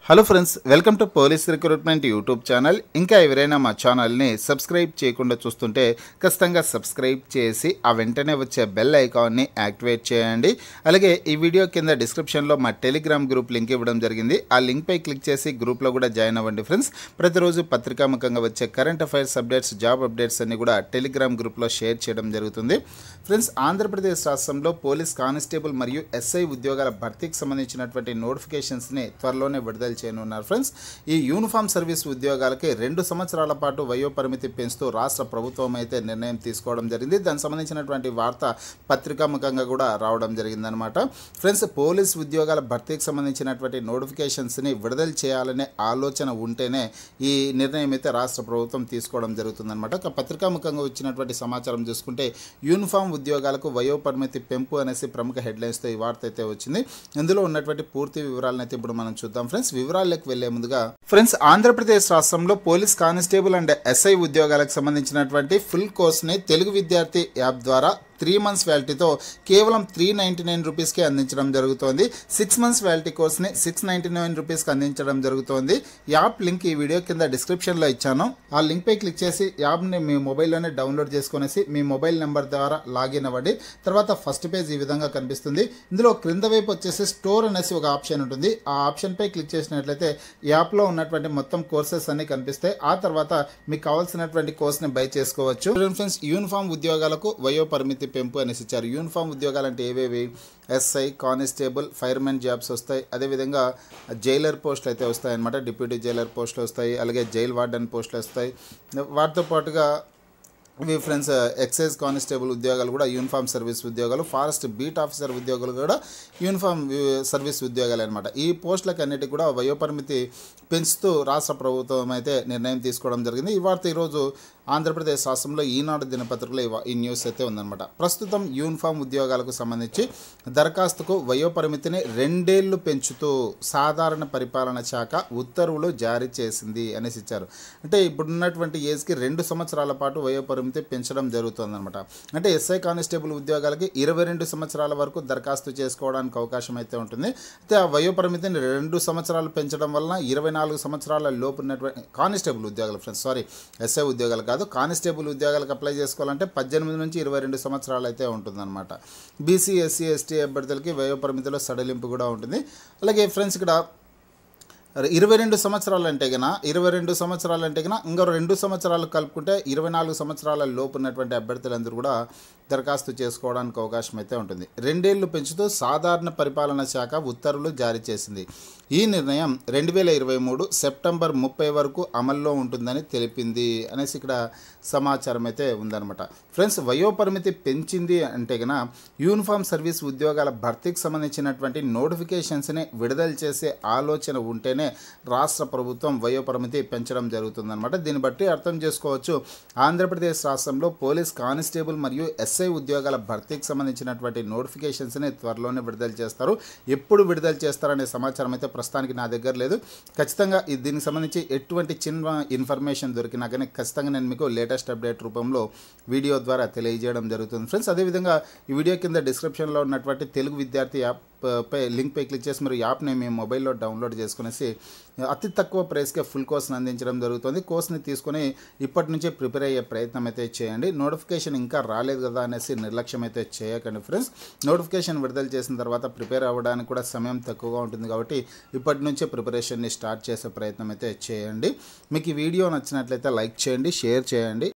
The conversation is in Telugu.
hello friends welcome to police recruitment YouTube channel ఇంకా ఎవరైనా మా ఛానల్ని సబ్స్క్రైబ్ చేయకుండా చూస్తుంటే ఖచ్చితంగా సబ్స్క్రైబ్ చేసి ఆ వెంటనే వచ్చే బెల్ ఐకాన్ని యాక్టివేట్ చేయండి అలాగే ఈ వీడియో కింద డిస్క్రిప్షన్లో మా టెలిగ్రామ్ గ్రూప్ లింక్ ఇవ్వడం జరిగింది ఆ లింక్పై క్లిక్ చేసి గ్రూప్లో కూడా జాయిన్ అవ్వండి ఫ్రెండ్స్ ప్రతిరోజు పత్రికాముఖంగా వచ్చే current affairs updates job updates అన్ని కూడా టెలిగ్రామ్ గ్రూప్లో షేర్ చేయడం జరుగుతుంది ఫ్రెండ్స్ ఆంధ్రప్రదేశ్ రాష్ట్రంలో పోలీస్ కానిస్టేబుల్ మరియు ఎస్ఐ ఉద్యోగాల భర్తీకి సంబంధించినటువంటి నోటిఫికేషన్స్ని త్వరలోనే విడుదల చేయనున్నారు ఫ్రెండ్స్ ఈ యూనిఫామ్ సర్వీస్ ఉద్యోగాలకి రెండు సంవత్సరాల పాటు వయో పరిమితి పెంచుతూ రాష్ట్ర ప్రభుత్వం అయితే నిర్ణయం తీసుకోవడం జరిగింది దానికి సంబంధించినటువంటి వార్త పత్రికాముఖంగా కూడా రావడం జరిగిందనమాట ఫ్రెండ్స్ పోలీస్ ఉద్యోగాల భర్తీకి సంబంధించినటువంటి నోటిఫికేషన్స్ని విడుదల చేయాలనే ఆలోచన ఉంటేనే ఈ నిర్ణయం అయితే రాష్ట్ర ప్రభుత్వం తీసుకోవడం జరుగుతుందన్నమాట ఒక పత్రికాముఖంగా వచ్చినటువంటి సమాచారం చూసుకుంటే యూనిఫామ్ ఉద్యోగాలకు వయో పరిమితి పెంపు అనేసి ప్రముఖ హెడ్లైన్స్తో ఈ వార్త అయితే వచ్చింది ఇందులో ఉన్నటువంటి పూర్తి వివరాలను అయితే ఇప్పుడు మనం చూద్దాం ఫ్రెండ్స్ వివరాల్లోకి వెళ్లే ముందుగా ఫ్రెండ్స్ ఆంధ్రప్రదేశ్ రాష్ట్రంలో పోలీస్ కానిస్టేబుల్ అండ్ ఎస్ఐ ఉద్యోగాలకు సంబంధించినటువంటి ఫుల్ కోర్స్ని తెలుగు విద్యార్థి యాప్ ద్వారా త్రీ మంత్స్ వ్యాలిటీతో కేవలం త్రీ నైంటీ నైన్ రూపీస్కి అందించడం జరుగుతోంది సిక్స్ మంత్స్ వ్యాలిటీ కోర్స్ని సిక్స్ నైంటీ నైన్ రూపీస్కి అందించడం జరుగుతోంది యాప్ లింక్ ఈ వీడియో కింద డిస్క్రిప్షన్లో ఇచ్చాను ఆ లింక్పై క్లిక్ చేసి యాప్ని మీ మొబైల్లోనే డౌన్లోడ్ చేసుకునేసి మీ మొబైల్ నెంబర్ ద్వారా లాగిన్ అవ్వండి తర్వాత ఫస్ట్ పేజ్ ఈ విధంగా కనిపిస్తుంది ఇందులో క్రింద వైపు వచ్చేసి స్టోర్ అనేసి ఒక ఆప్షన్ ఉంటుంది ఆ ఆప్షన్పై క్లిక్ చేసినట్లయితే యాప్లో ఉన్నటువంటి మొత్తం కోర్సెస్ అన్ని కనిపిస్తాయి ఆ తర్వాత మీకు కావాల్సినటువంటి కోర్స్ని బై చేసుకోవచ్చు ఫ్రెండ్స్ యూనిఫామ్ ఉద్యోగాలకు వయో పరిమితి పెంపు అనేసి ఇచ్చారు యూనిఫామ్ ఉద్యోగాలు అంటే ఏవేవి ఎస్ఐ కానిస్టేబుల్ ఫైర్మెన్ జాబ్స్ వస్తాయి అదేవిధంగా జైలర్ పోస్టులు అయితే వస్తాయి అనమాట డిప్యూటీ జైలర్ పోస్టులు వస్తాయి అలాగే జైల్ వార్డెన్ పోస్టులు వస్తాయి వాటితో పాటుగా ఇవి ఫ్రెండ్స్ ఎక్సైజ్ కానిస్టేబుల్ ఉద్యోగాలు కూడా యూనిఫామ్ సర్వీస్ ఉద్యోగాలు ఫారెస్ట్ బీట్ ఆఫీసర్ ఉద్యోగాలు కూడా యూనిఫామ్ సర్వీస్ ఉద్యోగాలు అనమాట ఈ పోస్టులకు అన్నిటికీ కూడా వయోపరిమితి పెంచుతూ రాష్ట్ర ప్రభుత్వం అయితే నిర్ణయం తీసుకోవడం జరిగింది ఈ వార్త ఈరోజు ఆంధ్రప్రదేశ్ రాష్ట్రంలో ఈనాడు దినపత్రికలో ఈ వా- ఈ న్యూస్ అయితే ఉందన్నమాట ప్రస్తుతం యూనిఫామ్ ఉద్యోగాలకు సంబంధించి దరఖాస్తుకు వయోపరిమితిని రెండేళ్లు పెంచుతూ సాధారణ పరిపాలన శాఖ ఉత్తర్వులు జారీ చేసింది అనేసి ఇచ్చారు అంటే ఇప్పుడున్నటువంటి ఏజ్కి రెండు సంవత్సరాల పాటు వయోపరిమితి పెంచడం జరుగుతుందన్నమాట అంటే ఎస్ఐ కానిస్టేబుల్ ఉద్యోగాలకి ఇరవై రెండు సంవత్సరాల వరకు దరఖాస్తు చేసుకోవడానికి అవకాశం అయితే ఉంటుంది అయితే ఆ వయోపరిమితిని రెండు సంవత్సరాలు పెంచడం వలన ఇరవై నాలుగు సంవత్సరాల లోపు ఉన్నటువంటి కానిస్టేబుల్ ఉద్యోగాలు ఫ్రెండ్స్ సారీ ఎస్ఐ ఉద్యోగాలు కాదు కానిస్టేబుల్ ఉద్యోగాలకు అప్లై చేసుకోవాలంటే పద్దెనిమిది నుంచి ఇరవై రెండు సంవత్సరాలు అయితే ఉంటుందన్నమాట బీసీ ఎస్సీ ఎస్టీ అభ్యర్థులకి వయోపరిమితిలో సడలింపు కూడా ఉంటుంది అలాగే ఫ్రెండ్స్ ఇక్కడ ఇరవై రెండు సంవత్సరాలు అంటే గన ఇరవై రెండు సంవత్సరాలు అంటే గన ఇంకా రెండు సంవత్సరాలు కలుపుకుంటే ఇరవై నాలుగు సంవత్సరాల లోపు ఉన్నటువంటి అభ్యర్థులందరూ కూడా దరఖాస్తు చేసుకోవడానికి అవకాశం అయితే ఉంటుంది రెండేళ్లు పెంచుతూ సాధారణ పరిపాలన శాఖ ఉత్తర్వులు జారీ చేసింది ఈ నిర్ణయం రెండు వేల ఇరవై మూడు సెప్టెంబర్ ముప్పై వరకు అమల్లో ఉంటుందని తెలిపింది అనేసి ఇక్కడ సమాచారం అయితే ఉందన్నమాట ఫ్రెండ్స్ వయోపరిమితి పెంచింది అంటే గన యూనిఫామ్ సర్వీస్ ఉద్యోగాల భర్తీకి సంబంధించినటువంటి నోటిఫికేషన్స్ని విడుదల చేసే ఆలోచన ఉంటేనే రాష్ట్ర ప్రభుత్వం వయోపరిమితి పెంచడం జరుగుతుందన్నమాట దీన్ని బట్టి అర్థం చేసుకోవచ్చు ఆంధ్రప్రదేశ్ రాష్ట్రంలో పోలీస్ కానిస్టేబుల్ మరియు ఎస్ఐ ఉద్యోగాల భర్తీకి సంబంధించినటువంటి నోటిఫికేషన్స్ని త్వరలోనే విడుదల చేస్తారు ఎప్పుడు విడుదల చేస్తారనే సమాచారం అయితే ప్రస్తుతానికి నా దగ్గర లేదు ఖచ్చితంగా ఇది దీనికి సంబంధించి ఎటువంటి చిన్న ఇన్ఫర్మేషన్ దొరికినా కానీ ఖచ్చితంగా నేను మీకు లేటెస్ట్ అప్డేట్ రూపంలో వీడియో ద్వారా తెలియజేయడం జరుగుతుంది ఫ్రెండ్స్ అదేవిధంగా ఈ వీడియో కింద డిస్క్రిప్షన్లో ఉన్నటువంటి తెలుగు విద్యార్థి యాప్ ప- పై లింక్ పై క్లిక్ చేసి మీరు యాప్ని మీ మొబైల్లో డౌన్లోడ్ చేసుకునేసి అతి తక్కువ ప్రైస్కే ఫుల్ కోర్స్ని అందించడం జరుగుతుంది కోర్స్ని తీసుకొని ఇప్పటి నుంచే ప్రిపేర్ అయ్యే ప్రయత్నం అయితే చేయండి నోటిఫికేషన్ ఇంకా రాలేదు కదా అనేసి నిర్లక్ష్యం అయితే చేయకండి ఫ్రెండ్స్ నోటిఫికేషన్ విడుదల చేసిన తర్వాత ప్రిపేర్ అవ్వడానికి కూడా సమయం తక్కువగా ఉంటుంది కాబట్టి ఇప్పటి నుంచే ప్రిపరేషన్ని స్టార్ట్ చేసే ప్రయత్నం అయితే చేయండి మీకు ఈ వీడియో నచ్చినట్లయితే లైక్ చేయండి షేర్ చేయండి